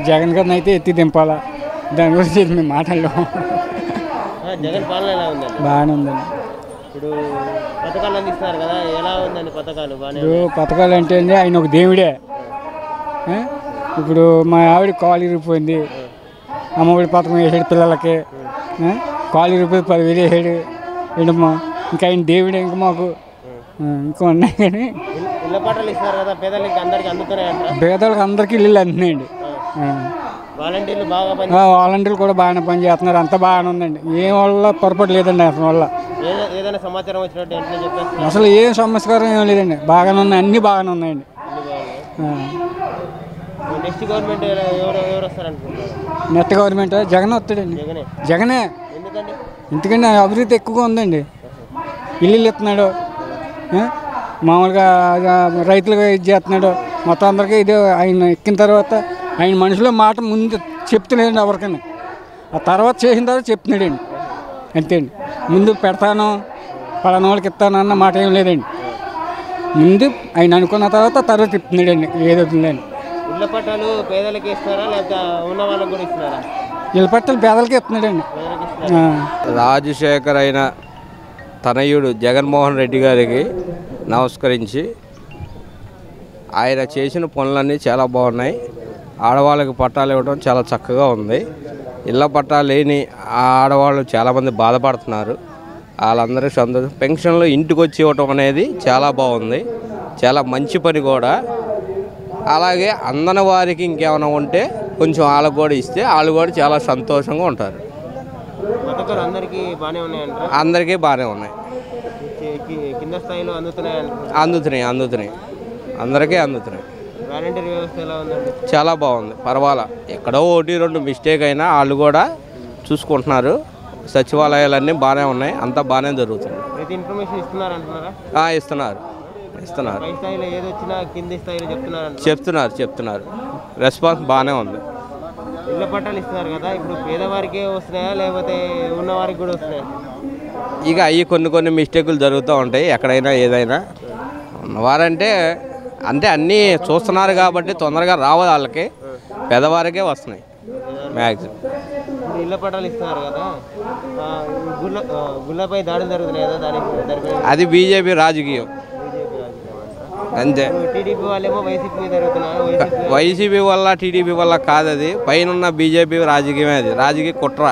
జగన్ గారిని అయితే ఎత్తి దింపాలా దాని గురించి అయితే మేము మాట్లాడలేము ఆ, జగన్ పాలన ఎలా ఉందండి బాగానే ఉందండి ఇప్పుడు పథకాలు అందిస్తున్నారు కదా ఎలా ఉందండి పథకాలు బాగానే ఇప్పుడు పథకాలు అంటే అండి ఆయన ఒక దేవుడే ఆ? ఇప్పుడు మా ఆవిడ కాలు ఇరిగిపోయింది అమ్మఒడి పథకం వేసాడు పిల్లలకి ఆ? కాలు ఇరిగిపోయి పదివేలు వేసాడు ఏంటమ్మా ఇంకా ఆయన దేవుడే ఇంకా మాకు ఆ, ఇంకా ఉన్నాయి కానీ ఇళ్ళ- ఇళ్ళ పట్టాలు ఇస్తున్నారు కదా పేదలకి అందరికి అందుతున్నాయంట పేదలకు అందరికీ ఇల్లు అంటున్నాయండి ఆ. వాలంటీర్లు బాగా పని ఆ, వాలంటీర్లు కూడా బాగానే పని చేస్తున్నారు అంతా బాగానే ఉందండి ఏం వల్ల పొరపాటు లేదండి అతని వల్ల ఏదో- ఏదైనా సమాచారం వచ్చినట్టు వెంటనే చెప్పేస్తున్నారు అసలు ఏం సమస్కారం ఏం లేదండి బాగానే ఉన్నాయి అన్నీ బాగానే ఉన్నాయండి అన్ని బాగున్నాయి. ఆ. నెక్స్ట్ గవర్నమెంట్ ఎవరు ఎవరు వస్తారనుకుంటున్నారు నెట్ గవర్నమెంట్ జగన్ వస్తాడండి జగనే జగనే ఎందుకండి ఎందుకంటే అభివృద్ధి ఎక్కువగా ఉందండి ఇల్లు ఇస్తున్నాడు ఆ? మామూలుగా ఆ, రైతులుగా ఇది చేస్తున్నాడు మొత్తం అందరికీ ఇది ఆయన ఎక్కిన తర్వాత ఆయన మనుషుల మాట ముందు చెప్తున్నాడండి ఎవరికైనా ఆ తర్వాత చేసిన తర్వాత చెప్తున్నాడండి అంతే అండి ముందు పెడతాను పలానా వాళ్ళకి ఇస్తాను అన్న మాట ఏం లేదండి ముందు ఆయన అనుకున్న తర్వాత తర్వాత చెప్తున్నాడండి ఏదవుతుందండి ఇళ్ళ పట్టాలు పేదలకి ఇస్తారా లేకపోతే ఉన్న వాళ్ళకి కూడా ఇస్తున్నారా ఇళ్ళ పట్టలు పేదలకి ఇస్తున్నాడండి పేదలకి ఇస్తున్నారా ఆ. రాజశేఖర్ అయిన తనయుడు జగన్మోహన్ రెడ్డి గారికి నమస్కరించి ఆయన చేసిన పనులన్నీ చాలా బాగున్నాయి ఆడవాళ్ళకి పట్టాలు ఇవ్వడం చాలా చక్కగా ఉంది ఇళ్ళ పట్టాలు లేని ఆ ఆడవాళ్ళు చాలామంది బాధపడుతున్నారు వాళ్ళందరికీ సంతోషం పెన్షన్లు ఇంటికి వచ్చి ఇవ్వటం అనేది చాలా బాగుంది చాలా మంచి పని కూడా అలాగే అందని వారికి ఇంకేమైనా ఉంటే కొంచెం వాళ్ళకు కూడా ఇస్తే వాళ్ళు కూడా చాలా సంతోషంగా ఉంటారు పథకాలు అందరికీ బాగానే ఉన్నాయంటారా అందరికీ బాగానే ఉన్నాయి కి- కి- కింద స్థాయిలో అందుతున్నాయంటారా అందుతున్నాయి అందుతున్నాయి అందరికీ అందుతున్నాయి వాలంటీర్ వ్యవస్థ ఎలా ఉందండి చాలా బాగుంది పర్వాలా ఎక్కడో ఒకటి రెండు మిస్టేక్ అయినా వాళ్ళు కూడా చూసుకుంటున్నారు సచివాలయాలన్నీ బాగానే ఉన్నాయి అంతా బాగానే జరుగుతుంది ప్రతి ఇన్ఫర్మేషన్ ఇస్తున్నారు అంటున్నారా ఆ, ఇస్తున్నారు ఇస్తున్నారు పై స్థాయిలో ఏది వచ్చినా కింది స్థాయిలో చెప్తున్నారు అంటున్నారు చెప్తున్నారు చెప్తున్నారు రెస్పాన్స్ బాగానే ఉంది ఇళ్ళ పట్టాలు ఇస్తున్నారు కదా ఇప్పుడు పేదవారికే వస్తున్నాయా లేకపోతే ఉన్నవారికి కూడా వస్తున్నాయా ఇక అవి కొన్ని కొన్ని మిస్టేకులు జరుగుతూ ఉంటాయి ఎక్కడైనా ఏదైనా ఉన్నవారంటే అంటే అన్నీ చూస్తున్నారు కాబట్టి తొందరగా రావు వాళ్ళకి పెద్దవారికే వస్తున్నాయి మ్యాక్సిమం ఇప్పుడు ఇళ్ళ పట్టాలు ఇస్తున్నారు కదా ఆ, ఈ గుళ్ళ ఆ, గుళ్ళపై దాడులు జరుగుతున్నాయి కదా దానికి దానిపై అది బీజేపీ రాజకీయం బీజేపీ రాజకీయం అంటారా? అంతే ఇప్పుడు టీడీపీ వాళ్ళేమో వైసీపీ మీద జరుగుతున్నారు వైసీపీ వైసీపీ వల్ల టీడీపీ వల్ల కాదు అది పైన బీజేపీ రాజకీయమే అది రాజకీయ కుట్ర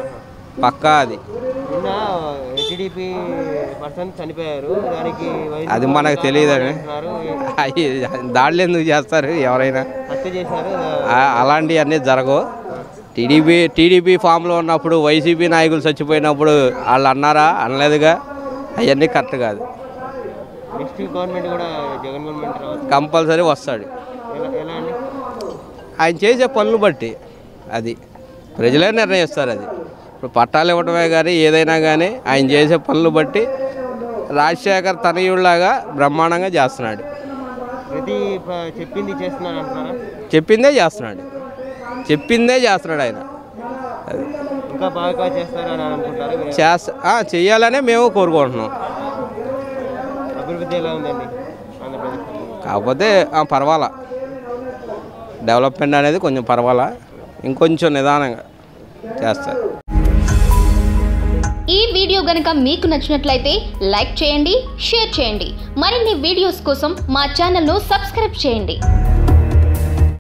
పక్కా అది నిన్న టీడీపీ పర్సన్ చనిపోయారు దానికి వైసీపీ అది మనకు తెలియదని అంటున్నారు. అయ్యి దాడులు ఎందుకు చేస్తారు ఎవరైనా హత్య చేశారు ఆ- అలాంటివన్నీ జరగవు టీడీపీ టీడీపీ ఫామ్లో ఉన్నప్పుడు వైసీపీ నాయకులు చచ్చిపోయినప్పుడు వాళ్ళు అన్నారా అనలేదుగా అవన్నీ కరెక్ట్ కాదు నెక్స్ట్ గవర్నమెంట్ కూడా జగన్ గవర్నమెంట్ రావచ్చు కంపల్సరీ వస్తాడు ఎలా ఎలా అండి ఆయన చేసే పనులు బట్టి అది ప్రజలే నిర్ణయిస్తారు అది ఇప్పుడు పట్టాలు ఇవ్వడమే కానీ ఏదైనా కానీ ఆయన చేసే పనులు బట్టి రాజశేఖర్ తనయుడిలాగా బ్రహ్మాండంగా చేస్తున్నాడు ప్రతి ప- చెప్పింది చేస్తున్నారు అంటున్నారా చెప్పిందే చేస్తున్నాడు చెప్పిందే చేస్తున్నాడు ఆయన అది ఇంకా బాగా చేస్తారని అనుకుంటారు మీరు చేస్తా ఆ, చెయ్యాలనే మేము కోరుకుంటున్నాం అభివృద్ధి ఎలా ఉందండి ఆంధ్రప్రదేశ్ కాకపోతే ఆ, పర్వాలా డెవలప్మెంట్ అనేది కొంచెం పర్వాలా ఇంకొంచెం నిదానంగా చేస్తారు ఈ వీడియో గనుక మీకు నచ్చినట్లయితే లైక్ చేయండి షేర్ చేయండి మరిన్ని వీడియోస్ కోసం మా ఛానల్ను సబ్స్క్రైబ్ చేయండి